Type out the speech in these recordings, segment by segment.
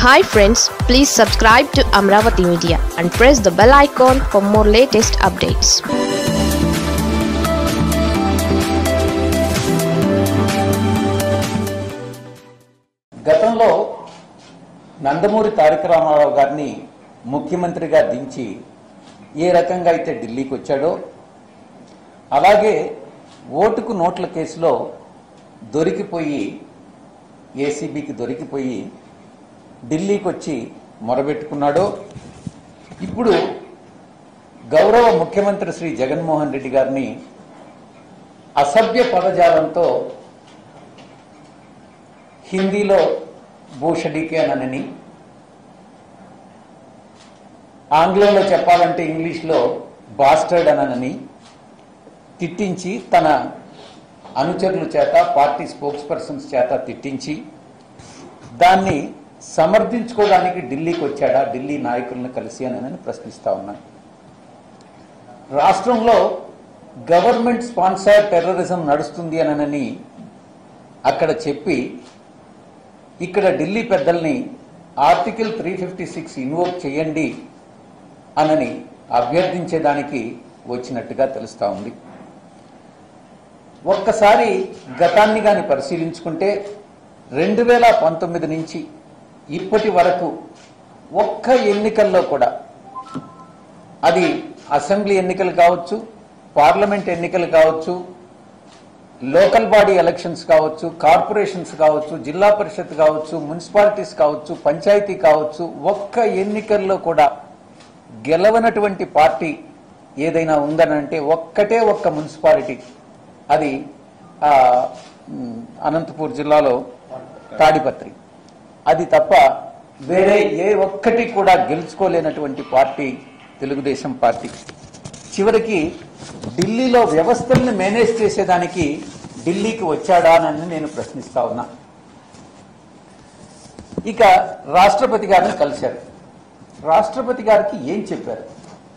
hi friends please subscribe to Amaravati media and press the bell icon for more latest updates గతంలో నందమూరి తారక రామారావు గారిని ముఖ్యమంత్రిగా దించి ఏ రకంగా అయితే ఢిల్లీకి వచ్చాడో అలాగే ఓటుకు నోట్ల కేసులో దొరికిపోయి ఏసీబీకి దొరికిపోయి ఢిల్లీకి వచ్చి మొరబెట్టుకున్నాడో ఇప్పుడు గౌరవ ముఖ్యమంత్రి శ్రీ జగన్మోహన్ రెడ్డి గారిని అసభ్య పదజాలంతో హిందీలో భూషడికే అనని ఆంగ్లంలో చెప్పాలంటే ఇంగ్లీష్లో బాస్టర్డ్ అనని తిట్టించి తన అనుచరుల చేత పార్టీ స్పోక్స్ పర్సన్స్ చేత తిట్టించి దాన్ని సమర్థించుకోవడానికి ఢిల్లీకి వచ్చాడా ఢిల్లీ నాయకులను కలిసి అని ప్రశ్నిస్తా ఉన్నాను రాష్ట్రంలో గవర్నమెంట్ స్పాన్సర్ టెర్రరిజం నడుస్తుంది అనని అక్కడ చెప్పి ఇక్కడ ఢిల్లీ పెద్దల్ని article three fifty six invoke చేయండి అనని అభ్యర్థించేదానికి వచ్చినట్టుగా తెలుస్తా ఉంది ఒక్కసారి గతాన్ని గాని పరిశీలించుకుంటే రెండు వేల పంతొమ్మిది నుంచి ఇప్పటి వరకు ఒక్క ఎన్నికల్లో కూడా అది అసెంబ్లీ ఎన్నికలు కావచ్చు పార్లమెంట్ ఎన్నికలు కావచ్చు లోకల్ బాడీ ఎలక్షన్స్ కావచ్చు కార్పొరేషన్స్ కావచ్చు జిల్లా పరిషత్ కావచ్చు మున్సిపాలిటీస్ కావచ్చు పంచాయతీ కావచ్చు ఒక్క ఎన్నికల్లో కూడా గెలవనటువంటి పార్టీ ఏదైనా ఉందనంటే ఒక్కటే ఒక్క మున్సిపాలిటీ అది ఆ, ఉమ్, అనంతపూర్ జిల్లాలో తాడిపత్రి అది తప్ప వేరే ఏ ఒక్కటి కూడా గెలుచుకోలేనటువంటి పార్టీ తెలుగుదేశం పార్టీ చివరికి ఢిల్లీలో వ్యవస్థల్ని మేనేజ్ చేసేదానికి ఢిల్లీకి వచ్చాడా అని నేను ప్రశ్నిస్తా ఉన్నా ఇక రాష్ట్రపతి గారిని కలిశారు రాష్ట్రపతి గారికి ఏం చెప్పారు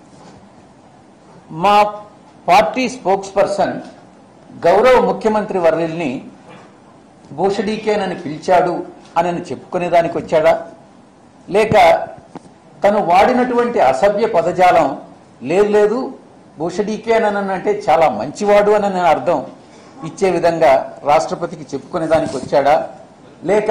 మా పార్టీ స్పోక్స్ పర్సన్ గౌరవ ముఖ్యమంత్రి వర్యుల్ని భూషడీకేనని పిలిచాడు అని చెప్పుకునేదానికి వచ్చాడా లేక తను వాడినటువంటి అసభ్య పదజాలం లేదు లేదు భూషడీకేనని అంటే చాలా మంచివాడు అని నేను అర్థం ఇచ్చే విధంగా రాష్ట్రపతికి చెప్పుకునేదానికి వచ్చాడా లేక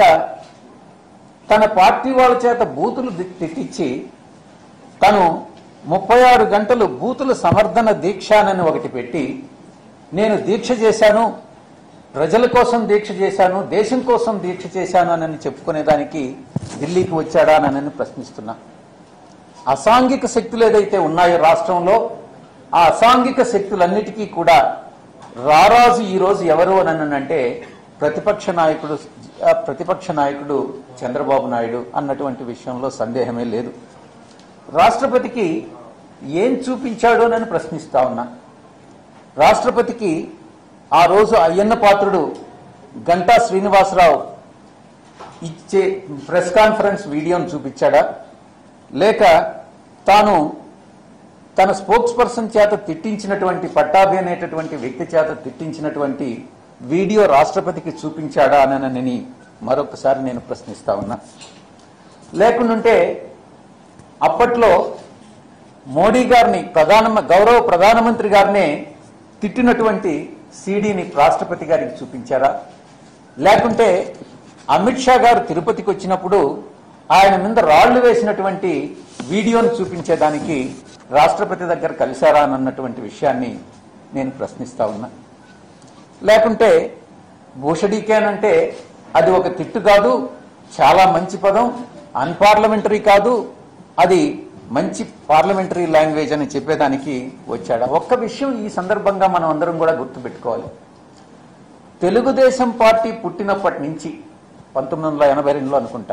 తన పార్టీ వాళ్ళ చేత బూతులు ది- తిట్టించి తను ముప్పై ఆరు గంటలు బూతుల సమర్థన దీక్షానని ఒకటి పెట్టి నేను దీక్ష చేశాను ప్రజల కోసం దీక్ష చేశాను దేశం కోసం దీక్ష చేశాను అని చెప్పుకునేదానికి ఢిల్లీకి వచ్చాడా అని ప్రశ్నిస్తున్నా అసాంఘిక శక్తులు ఏదైతే ఉన్నాయో రాష్ట్రంలో ఆ అసాంఘిక శక్తులన్నిటికీ కూడా రారాజు ఈ రోజు ఎవరు అని అంటే ప్రతిపక్ష నాయకుడు ఆ ప్రతిపక్ష నాయకుడు చంద్రబాబు నాయుడు అన్నటువంటి విషయంలో సందేహమే లేదు రాష్ట్రపతికి ఏం చూపించాడు అని ప్రశ్నిస్తా ఉన్నా రాష్ట్రపతికి ఆ రోజు అయ్యన్న పాత్రుడు గంటా శ్రీనివాసరావు ఇచ్చే ప్రెస్ కాన్ఫరెన్స్ వీడియోను చూపించాడా లేక తాను తన స్పోక్స్ పర్సన్ చేత తిట్టించినటువంటి పట్టాభి అనేటటువంటి వ్యక్తి చేత తిట్టించినటువంటి వీడియో రాష్ట్రపతికి చూపించాడా అని మరొకసారి నేను ప్రశ్నిస్తా ఉన్నా లేకుంటే అప్పట్లో మోడీ గారిని ప్రధాన గౌరవ ప్రధానమంత్రి గారినే తిట్టినటువంటి సీడీని రాష్ట్రపతి గారికి చూపించారా లేకుంటే అమిత్ షా గారు తిరుపతికి వచ్చినప్పుడు ఆయన మీద రాళ్లు వేసినటువంటి వీడియోను చూపించేదానికి రాష్ట్రపతి దగ్గర కలిశారా అన్నటువంటి విషయాన్ని నేను ప్రశ్నిస్తా ఉన్నా లేకుంటే భూషడీకేనంటే అది ఒక తిట్టు కాదు చాలా మంచి పదం అన్పార్లమెంటరీ కాదు అది మంచి పార్లమెంటరీ లాంగ్వేజ్ అని చెప్పేదానికి వచ్చాడా ఒక్క విషయం ఈ సందర్భంగా మనం అందరం కూడా గుర్తుపెట్టుకోవాలి తెలుగుదేశం పార్టీ పుట్టినప్పటి నుంచి పంతొమ్మిది వందల ఎనభై రెండులో అనుకుంటా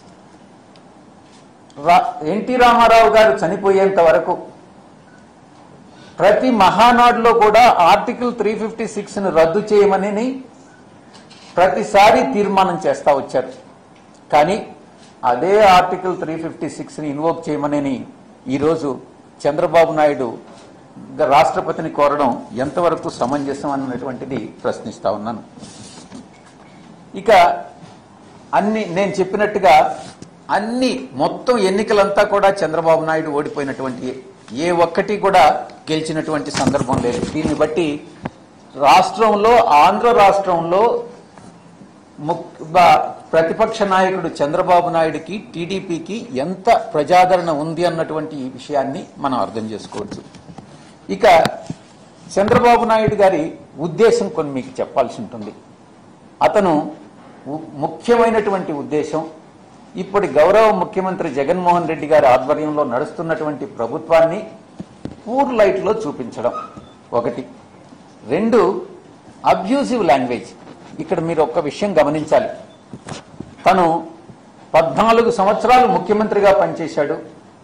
రా ఎన్టీ రామారావు గారు చనిపోయేంత వరకు ప్రతి మహానాడులో కూడా ఆర్టికల్ త్రీ ఫిఫ్టీ సిక్స్ ను రద్దు చేయమని ప్రతిసారి తీర్మానం చేస్తా వచ్చారు కానీ అదే ఆర్టికల్ త్రీ ఫిఫ్టీ సిక్స్ ని ఇన్వోక్ చేయమని ఈరోజు చంద్రబాబు నాయుడు గ- రాష్ట్రపతిని కోరడం ఎంతవరకు సమంజసం అన్నటువంటిది ప్రశ్నిస్తా ఉన్నాను ఇక అన్ని నేను చెప్పినట్టుగా అన్ని మొత్తం ఎన్నికలంతా కూడా చంద్రబాబు నాయుడు ఓడిపోయినటువంటి ఏ ఒక్కటి కూడా గెలిచినటువంటి సందర్భం లేదు దీన్ని బట్టి రాష్ట్రంలో ఆంధ్ర రాష్ట్రంలో ముక్- బ- ప్రతిపక్ష నాయకుడు చంద్రబాబు నాయుడుకి టీడీపీకి ఎంత ప్రజాదరణ ఉంది అన్నటువంటి ఈ విషయాన్ని మనం అర్థం చేసుకోవచ్చు ఇక చంద్రబాబు నాయుడు గారి ఉద్దేశం కొన్ని మీకు చెప్పాల్సి ఉంటుంది అతను ఉ- ముఖ్యమైనటువంటి ఉద్దేశం ఇప్పటి గౌరవ ముఖ్యమంత్రి జగన్మోహన్ రెడ్డి గారి ఆధ్వర్యంలో నడుస్తున్నటువంటి ప్రభుత్వాన్ని పూర్ లైట్లో చూపించడం ఒకటి రెండు అబ్యూజివ్ లాంగ్వేజ్ ఇక్కడ మీరు ఒక్క విషయం గమనించాలి తను పద్నాలుగు సంవత్సరాలు ముఖ్యమంత్రిగా పనిచేశాడు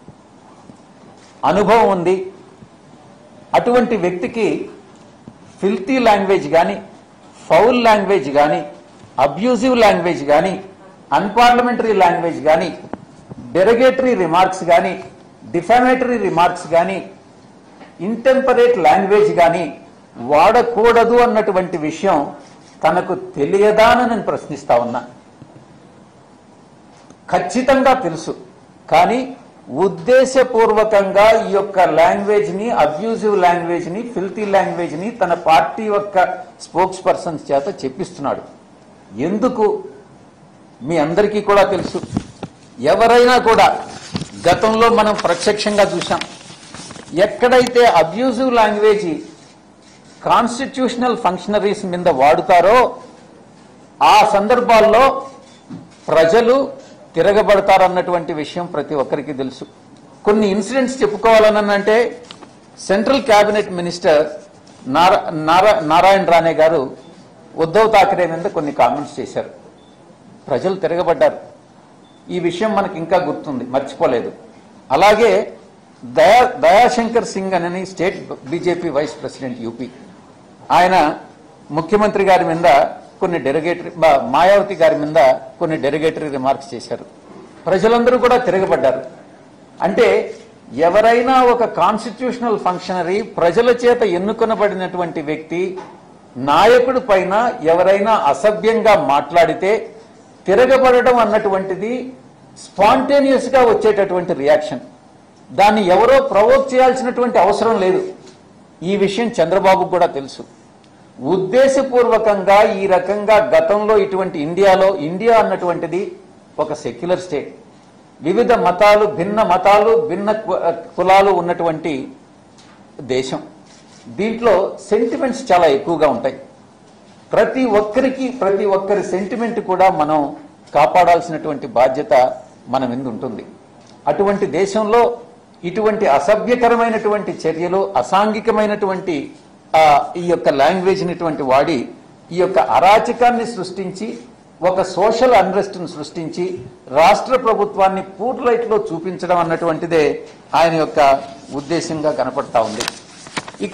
అనుభవం ఉంది అటువంటి వ్యక్తికి ఫిల్తీ లాంగ్వేజ్ కానీ ఫౌల్ లాంగ్వేజ్ కానీ అబ్యూజివ్ లాంగ్వేజ్ కానీ అన్పార్లమెంటరీ లాంగ్వేజ్ కానీ డెరగేటరీ రిమార్క్స్ కానీ డిఫామేటరీ రిమార్క్స్ కానీ ఇంటెంపరేట్ లాంగ్వేజ్ కానీ వాడకూడదు అన్నటువంటి విషయం తనకు తెలియదా అని నేను ప్రశ్నిస్తా ఉన్నా ఖచ్చితంగా తెలుసు కానీ ఉద్దేశపూర్వకంగా ఈ యొక్క లాంగ్వేజ్ ని అబ్యూజివ్ లాంగ్వేజ్ ని ఫిల్తీ లాంగ్వేజ్ ని తన పార్టీ యొక్క స్పోక్స్ పర్సన్స్ చేత చెప్పిస్తున్నాడు ఎందుకు మీ అందరికీ కూడా తెలుసు ఎవరైనా కూడా గతంలో మనం ప్రత్యక్షంగా చూసాం ఎక్కడైతే అబ్యూజివ్ లాంగ్వేజ్ కాన్స్టిట్యూషనల్ ఫంక్షనరీస్ మీద వాడుతారో ఆ సందర్భాల్లో ప్రజలు తిరగబడతారన్నటువంటి విషయం ప్రతి ఒక్కరికి తెలుసు కొన్ని ఇన్సిడెంట్స్ చెప్పుకోవాలనంటే central cabinet minister Nara Nara Narayan Rane గారు ఉద్ధవ్ ఠాకరే మీద కొన్ని కామెంట్స్ చేశారు ప్రజలు తిరగబడ్డారు ఈ విషయం మనకి ఇంకా గుర్తుంది మర్చిపోలేదు అలాగే దయా దయాశంకర్ సింగ్ అని state BJP vice president UP ఆయన ముఖ్యమంత్రి గారి మీద కొన్ని డెరిగేటరీ మాయావతి గారి మీద కొన్ని డెరిగేటరీ రిమార్క్స్ చేశారు ప్రజలందరూ కూడా తిరగబడ్డారు అంటే ఎవరైనా ఒక కాన్స్టిట్యూషనల్ ఫంక్షనరీ ప్రజల చేత ఎన్నుకొనబడినటువంటి వ్యక్తి నాయకుడి పైన ఎవరైనా అసభ్యంగా మాట్లాడితే తిరగబడడం అన్నటువంటిది స్పాంటేనియస్ గా వచ్చేటటువంటి రియాక్షన్ దాన్ని ఎవరో ప్రవోక్ చేయాల్సినటువంటి అవసరం లేదు ఈ విషయం చంద్రబాబు కూడా తెలుసు ఉద్దేశపూర్వకంగా ఈ రకంగా గతంలో ఇటువంటి ఇండియాలో ఇండియా అన్నటువంటిది ఒక సెక్యులర్ స్టేట్ వివిధ మతాలు భిన్న మతాలు భిన్న కు- కులాలు ఉన్నటువంటి దేశం దీంట్లో సెంటిమెంట్స్ చాలా ఎక్కువగా ఉంటాయి ప్రతి ఒక్కరికి ప్రతి ఒక్కరి సెంటిమెంట్ కూడా మనం కాపాడాల్సినటువంటి బాధ్యత మన మీద ఉంటుంది అటువంటి దేశంలో ఇటువంటి అసభ్యకరమైనటువంటి చర్యలు అసాంఘికమైనటువంటి ఆ, ఈ యొక్క లాంగ్వేజ్ ఇటువంటి వాడి ఈ యొక్క అరాచకాన్ని సృష్టించి ఒక సోషల్ అన్రెస్ట్ సృష్టించి రాష్ట్ర ప్రభుత్వాన్ని పూర్లైట్ లో చూపించడం అన్నటువంటిదే ఆయన యొక్క ఉద్దేశంగా కనపడతా ఉంది ఇక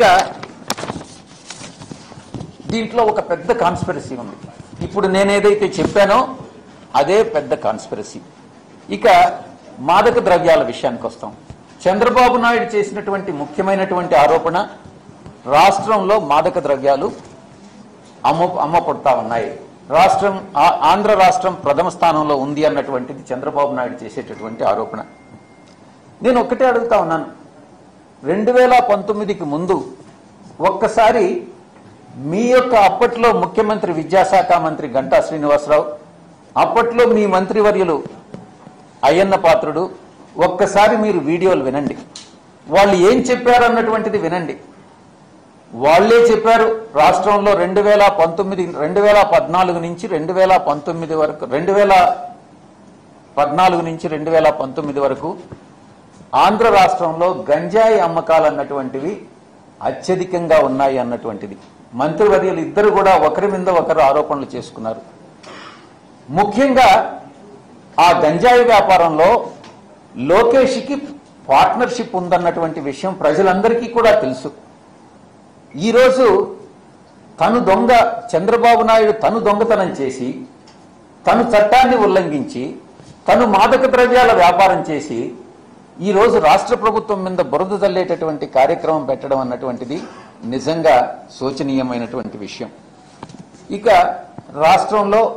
దీంట్లో ఒక పెద్ద కాన్స్పిరసీ ఉంది ఇప్పుడు నేనేదైతే చెప్పానో అదే పెద్ద కాన్స్పిరసీ ఇక మాదక ద్రవ్యాల విషయానికి వస్తాం చంద్రబాబు నాయుడు చేసినటువంటి ముఖ్యమైనటువంటి ఆరోపణ రాష్ట్రంలో మాదక ద్రవ్యాలు అమ్మ అమ్మపడుతా ఉన్నాయి రాష్ట్రం ఆ- ఆంధ్ర రాష్ట్రం ప్రథమ స్థానంలో ఉంది అన్నటువంటిది చంద్రబాబు నాయుడు చేసేటటువంటి ఆరోపణ నేను ఒక్కటే అడుగుతా ఉన్నాను రెండు వేల పంతొమ్మిదికి ముందు ఒక్కసారి మీ యొక్క అప్పట్లో ముఖ్యమంత్రి విద్యాశాఖ మంత్రి గంటా శ్రీనివాసరావు అప్పట్లో మీ మంత్రివర్యులు అయ్యన్న పాత్రుడు ఒక్కసారి మీరు వీడియోలు వినండి వాళ్ళు ఏం చెప్పారు అన్నటువంటిది వినండి వాళ్ళే చెప్పారు రాష్ట్రంలో రెండు వేల పంతొమ్మిది రెండు వేల పద్నాలుగు నుంచి రెండు వేల పంతొమ్మిది వరకు రెండు వేల పద్నాలుగు నుంచి రెండు వేల పంతొమ్మిది వరకు ఆంధ్ర రాష్ట్రంలో గంజాయి అమ్మకాలు అన్నటువంటివి అత్యధికంగా ఉన్నాయి అన్నటువంటిది మంత్రివర్యులు ఇద్దరు కూడా ఒకరి మీద ఒకరు ఆరోపణలు చేసుకున్నారు ముఖ్యంగా ఆ గంజాయి వ్యాపారంలో లోకేష్కి పార్ట్నర్షిప్ ఉందన్నటువంటి విషయం ప్రజలందరికీ కూడా తెలుసు ఈరోజు తను దొంగ చంద్రబాబు నాయుడు తను దొంగతనం చేసి తను చట్టాన్ని ఉల్లంఘించి తను మాదక ద్రవ్యాల వ్యాపారం చేసి ఈ రోజు రాష్ట్ర ప్రభుత్వం మీద బురద తల్లేటటువంటి కార్యక్రమం పెట్టడం అన్నటువంటిది నిజంగా శోచనీయమైనటువంటి విషయం ఇక రాష్ట్రంలో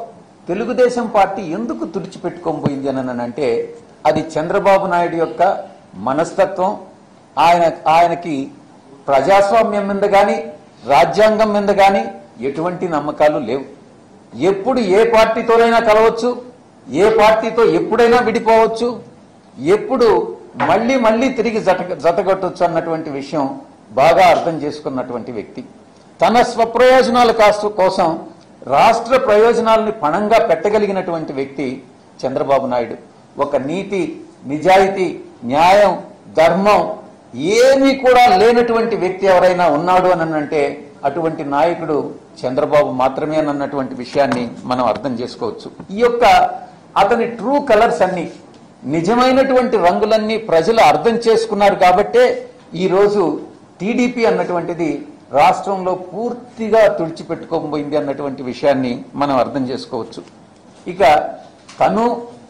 తెలుగుదేశం పార్టీ ఎందుకు తుడిచిపెట్టుకోబోయింది అని అంటే అది చంద్రబాబు నాయుడు యొక్క మనస్తత్వం ఆయన ఆయనకి ప్రజాస్వామ్యం మీద కానీ రాజ్యాంగం మీద కానీ ఎటువంటి నమ్మకాలు లేవు ఎప్పుడు ఏ పార్టీతోనైనా కలవచ్చు ఏ పార్టీతో ఎప్పుడైనా విడిపోవచ్చు ఎప్పుడు మళ్ళీ మళ్ళీ తిరిగి జత జతగట్టొచ్చు అన్నటువంటి విషయం బాగా అర్థం చేసుకున్నటువంటి వ్యక్తి తన స్వప్రయోజనాల కాస్త కోసం రాష్ట్ర ప్రయోజనాలని పణంగా పెట్టగలిగినటువంటి వ్యక్తి చంద్రబాబు నాయుడు ఒక నీతి నిజాయితీ న్యాయం ధర్మం ఏమీ కూడా లేనటువంటి వ్యక్తి ఎవరైనా ఉన్నాడు అని అంటే అటువంటి నాయకుడు చంద్రబాబు మాత్రమే అన్నటువంటి విషయాన్ని మనం అర్థం చేసుకోవచ్చు ఈ యొక్క అతని ట్రూ కలర్స్ అన్ని నిజమైనటువంటి రంగులన్నీ ప్రజలు అర్థం చేసుకున్నారు కాబట్టే ఈరోజు టీడీపీ అన్నటువంటిది రాష్ట్రంలో పూర్తిగా తుడిచిపెట్టుకోబోయింది అన్నటువంటి విషయాన్ని మనం అర్థం చేసుకోవచ్చు ఇక తను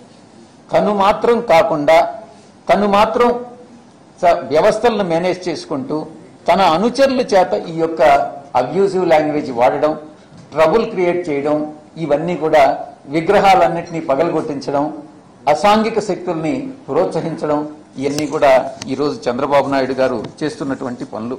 తను మాత్రం కాకుండా తను మాత్రం స- వ్యవస్థలను మేనేజ్ చేసుకుంటూ తన అనుచరుల చేత ఈ యొక్క అబ్యూజివ్ లాంగ్వేజ్ వాడడం ట్రబుల్ క్రియేట్ చేయడం ఇవన్నీ కూడా విగ్రహాలన్నింటినీ పగలగొట్టించడం అసాంఘిక శక్తుల్ని ప్రోత్సహించడం ఇవన్నీ కూడా ఈరోజు చంద్రబాబు నాయుడు గారు చేస్తున్నటువంటి పనులు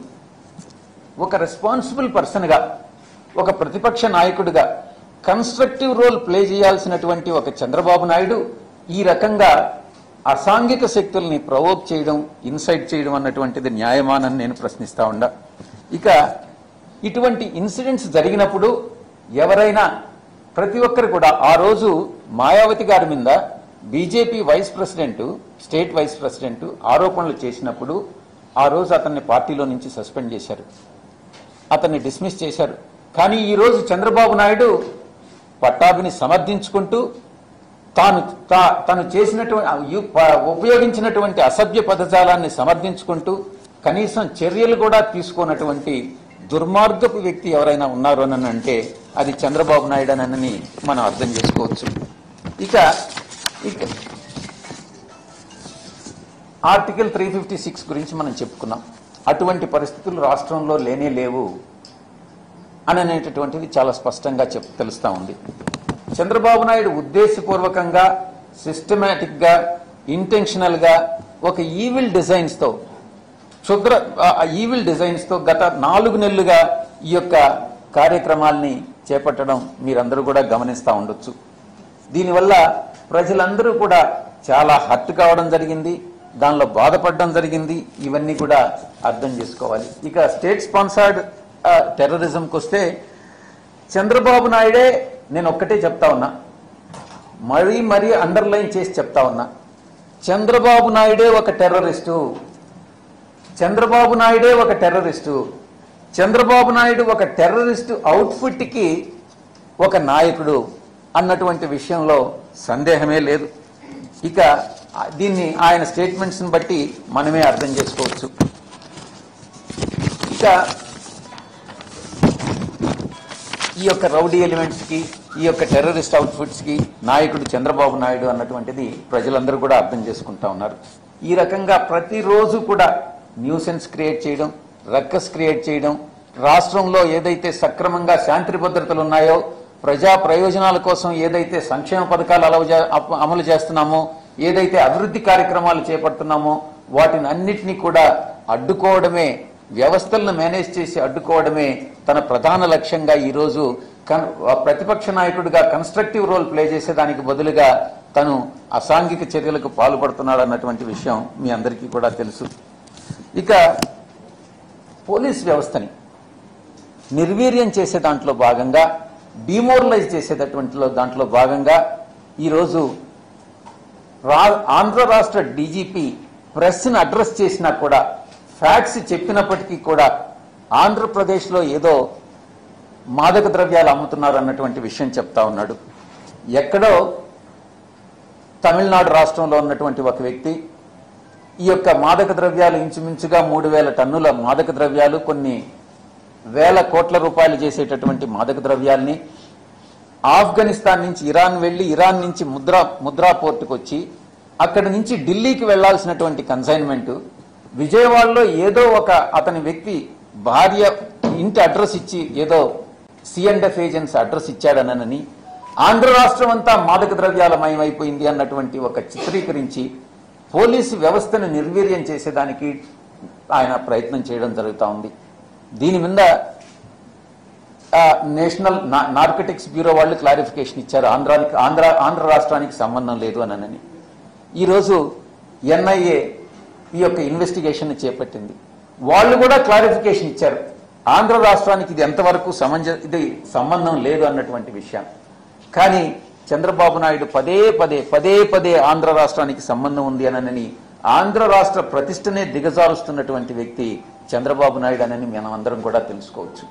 ఒక రెస్పాన్సిబుల్ పర్సన్గా ఒక ప్రతిపక్ష నాయకుడిగా కన్స్ట్రక్టివ్ రోల్ ప్లే చేయాల్సినటువంటి ఒక చంద్రబాబు నాయుడు ఈ రకంగా అసాంఘిక శక్తుల్ని ప్రవోక్ చేయడం ఇన్సైట్ చేయడం అన్నటువంటిది న్యాయమానని నేను ప్రశ్నిస్తా ఉండా ఇక ఇటువంటి ఇన్సిడెంట్స్ జరిగినప్పుడు ఎవరైనా ప్రతి ఒక్కరు కూడా ఆ రోజు మాయావతి గారి మీద BJP vice president state vice president ఆరోపణలు చేసినప్పుడు ఆ రోజు అతన్ని పార్టీలో నుంచి సస్పెండ్ చేశారు అతన్ని డిస్మిస్ చేశారు కానీ ఈ రోజు చంద్రబాబు నాయుడు పట్టాభిని సమర్థించుకుంటూ తాను తా- తను చేసినటువంటి యు- ప- ఉపయోగించినటువంటి అసభ్య పదజాలాన్ని సమర్థించుకుంటూ కనీసం చర్యలు కూడా తీసుకోనటువంటి దుర్మార్గపు వ్యక్తి ఎవరైనా ఉన్నారు అని అంటే అది చంద్రబాబు నాయుడు అని మనం అర్థం చేసుకోవచ్చు ఇక ఇక ఆర్టికల్ త్రీ ఫిఫ్టీ సిక్స్ గురించి మనం చెప్పుకున్నాం అటువంటి పరిస్థితులు రాష్ట్రంలో లేనే లేవు అని అనేటటువంటిది చాలా స్పష్టంగా చెప్ తెలుస్తా ఉంది చంద్రబాబు నాయుడు ఉద్దేశపూర్వకంగా సిస్టమేటిక్ గా ఇంటెన్షనల్ గా ఒక ఈవిల్ డిజైన్స్ తో క్షుద్ర ఈవిల్ డిజైన్స్ తో గత నాలుగు నెలలుగా ఈ యొక్క కార్యక్రమాల్ని చేపట్టడం మీరందరూ కూడా గమనిస్తూ ఉండొచ్చు దీనివల్ల ప్రజలందరూ కూడా చాలా హర్ట్ కావడం జరిగింది దానిలో బాధపడడం జరిగింది ఇవన్నీ కూడా అర్థం చేసుకోవాలి ఇక స్టేట్ స్పాన్సర్డ్ టెర్రరిజంకి వస్తే చంద్రబాబు నాయుడే నేను ఒక్కటే చెప్తా ఉన్నా మరీ మరీ అండర్లైన్ చేసి చెప్తా ఉన్నా చంద్రబాబు నాయుడే ఒక టెర్రరిస్టు చంద్రబాబు నాయుడే ఒక టెర్రరిస్టు చంద్రబాబు నాయుడు ఒక టెర్రరిస్టు అవుట్ఫిట్కి ఒక నాయకుడు అన్నటువంటి విషయంలో సందేహమే లేదు ఇక ఆ- దీన్ని ఆయన స్టేట్మెంట్స్ని బట్టి మనమే అర్థం చేసుకోవచ్చు ఇక ఈ యొక్క రౌడీ ఎలిమెంట్స్ కి ఈ యొక్క టెర్రరిస్ట్ అవుట్ఫిట్స్ కి నాయకుడు చంద్రబాబు నాయుడు అన్నటువంటిది ప్రజలందరూ కూడా అర్థం చేసుకుంటా ఉన్నారు ఈ రకంగా ప్రతిరోజు కూడా న్యూసెన్స్ క్రియేట్ చేయడం రక్కస్ క్రియేట్ చేయడం రాష్ట్రంలో ఏదైతే సక్రమంగా శాంతి భద్రతలు ఉన్నాయో ప్రజా ప్రయోజనాల కోసం ఏదైతే సంక్షేమ పథకాలు అలవ చే- అప్- అమలు చేస్తున్నామో ఏదైతే అభివృద్ధి కార్యక్రమాలు చేపడుతున్నామో వాటిని అన్నిటినీ కూడా అడ్డుకోవడమే వ్యవస్థలను మేనేజ్ చేసి అడ్డుకోవడమే తన ప్రధాన లక్ష్యంగా ఈరోజు కన్ ప్రతిపక్ష నాయకుడిగా కన్స్ట్రక్టివ్ రోల్ ప్లే చేసేదానికి బదులుగా తను అసాంఘిక చర్యలకు పాల్పడుతున్నాడు అన్నటువంటి విషయం మీ అందరికీ కూడా తెలుసు ఇక పోలీస్ వ్యవస్థని నిర్వీర్యం చేసే దాంట్లో భాగంగా డిమోరలైజ్ చేసేటటువంటి దాంట్లో భాగంగా ఈరోజు రా ఆంధ్ర రాష్ట్ర డీజీపీ ప్రెస్ని అడ్రస్ చేసినా కూడా ఫ్యాక్ట్స్ చెప్పినప్పటికీ కూడా ఆంధ్రప్రదేశ్లో ఏదో మాదక ద్రవ్యాలు అమ్ముతున్నారు అన్నటువంటి విషయం చెప్తా ఉన్నాడు ఎక్కడో తమిళనాడు రాష్ట్రంలో ఉన్నటువంటి ఒక వ్యక్తి ఈ యొక్క మాదక ద్రవ్యాలు ఇంచుమించుగా మూడు వేల టన్నుల మాదక ద్రవ్యాలు కొన్ని వేల కోట్ల రూపాయలు చేసేటటువంటి మాదక ద్రవ్యాల్ని ఆఫ్ఘనిస్తాన్ నుంచి ఇరాన్ వెళ్లి ఇరాన్ నుంచి ముద్రా ముద్రా పోర్టుకు వచ్చి అక్కడి నుంచి ఢిల్లీకి వెళ్లాల్సినటువంటి కన్సైన్మెంట్ విజయవాడలో ఏదో ఒక అతని వ్యక్తి భార్య ఇంటి అడ్రస్ ఇచ్చి ఏదో సిఎండ్ఎఫ్ ఏజెన్సీ అడ్రస్ ఇచ్చాడనని ఆంధ్ర రాష్ట్రం అంతా మాదక ద్రవ్యాలమయమైపోయింది అన్నటువంటి ఒక చిత్రీకరించి పోలీసు వ్యవస్థను నిర్వీర్యం చేసేదానికి ఆయన ప్రయత్నం చేయడం జరుగుతూ ఉంది దీని మీద ఆ, నేషనల్ నా- నార్కటిక్స్ బ్యూరో వాళ్ళు క్లారిఫికేషన్ ఇచ్చారు ఆంధ్రానికి ఆంధ్ర ఆంధ్ర రాష్ట్రానికి సంబంధం లేదు అని ఈరోజు ఎన్ఐఏ ఈ యొక్క ఇన్వెస్టిగేషన్ చేపట్టింది వాళ్ళు కూడా క్లారిఫికేషన్ ఇచ్చారు ఆంధ్ర రాష్ట్రానికి ఇది ఎంతవరకు సమంజ ఇది సంబంధం లేదు అన్నటువంటి విషయం కానీ చంద్రబాబు నాయుడు పదే పదే పదే పదే ఆంధ్ర రాష్ట్రానికి సంబంధం ఉంది అనని ఆంధ్ర రాష్ట్ర ప్రతిష్టనే దిగజారుస్తున్నటువంటి వ్యక్తి చంద్రబాబు నాయుడు అనని మనం అందరం కూడా తెలుసుకోవచ్చు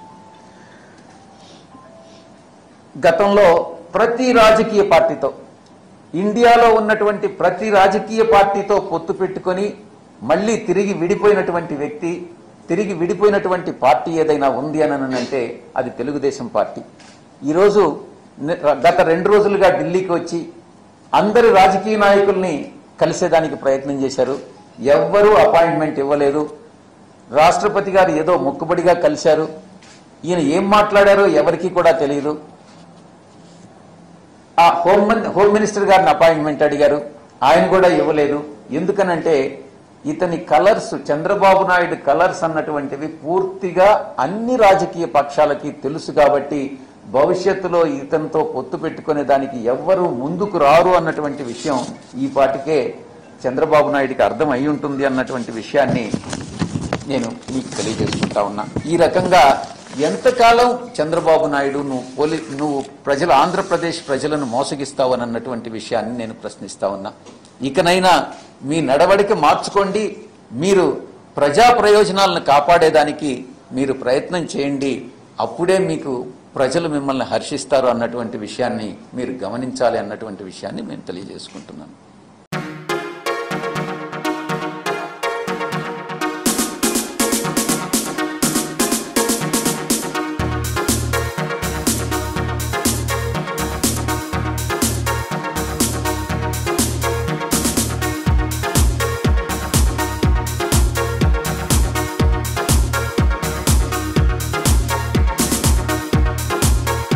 గతంలో ప్రతి రాజకీయ పార్టీతో ఇండియాలో ఉన్నటువంటి ప్రతి రాజకీయ పార్టీతో పొత్తు పెట్టుకొని మళ్ళీ తిరిగి విడిపోయినటువంటి వ్యక్తి తిరిగి విడిపోయినటువంటి పార్టీ ఏదైనా ఉంది అని అంటే అది తెలుగుదేశం పార్టీ ఈరోజు ని- గత రెండు రోజులుగా ఢిల్లీకి వచ్చి అందరి రాజకీయ నాయకుల్ని కలిసేదానికి ప్రయత్నం చేశారు ఎవ్వరూ అపాయింట్మెంట్ ఇవ్వలేదు రాష్ట్రపతి గారు ఏదో మొక్కుబడిగా కలిశారు ఈయన ఏం మాట్లాడారో ఎవరికీ కూడా తెలియదు ఆ హోమ్ మిన్- హోమ్ మినిస్టర్ గారిని అపాయింట్మెంట్ అడిగారు ఆయన కూడా ఇవ్వలేదు ఎందుకనంటే ఇతని కలర్స్ చంద్రబాబు నాయుడు కలర్స్ అన్నటువంటివి పూర్తిగా అన్ని రాజకీయ పక్షాలకి తెలుసు కాబట్టి భవిష్యత్తులో ఇతనితో పొత్తు పెట్టుకునే దానికి ఎవ్వరూ ముందుకు రారు అన్నటువంటి విషయం ఈ పాటికే చంద్రబాబు నాయుడికి అర్థం అయి ఉంటుంది అన్నటువంటి విషయాన్ని నేను మీకు తెలియజేసుకుంటా ఉన్నా ఈ రకంగా ఎంతకాలం చంద్రబాబు నాయుడు నువ్వు పోలి నువ్వు ప్రజల ఆంధ్రప్రదేశ్ ప్రజలను మోసగిస్తావు అని అన్నటువంటి విషయాన్ని నేను ప్రశ్నిస్తా ఉన్నా ఇకనైనా మీ నడవడిక మార్చుకోండి మీరు ప్రజా ప్రయోజనాలను కాపాడేదానికి మీరు ప్రయత్నం చేయండి అప్పుడే మీకు ప్రజలు మిమ్మల్ని హర్షిస్తారు అన్నటువంటి విషయాన్ని మీరు గమనించాలి అన్నటువంటి విషయాన్ని మేము తెలియజేసుకుంటున్నాను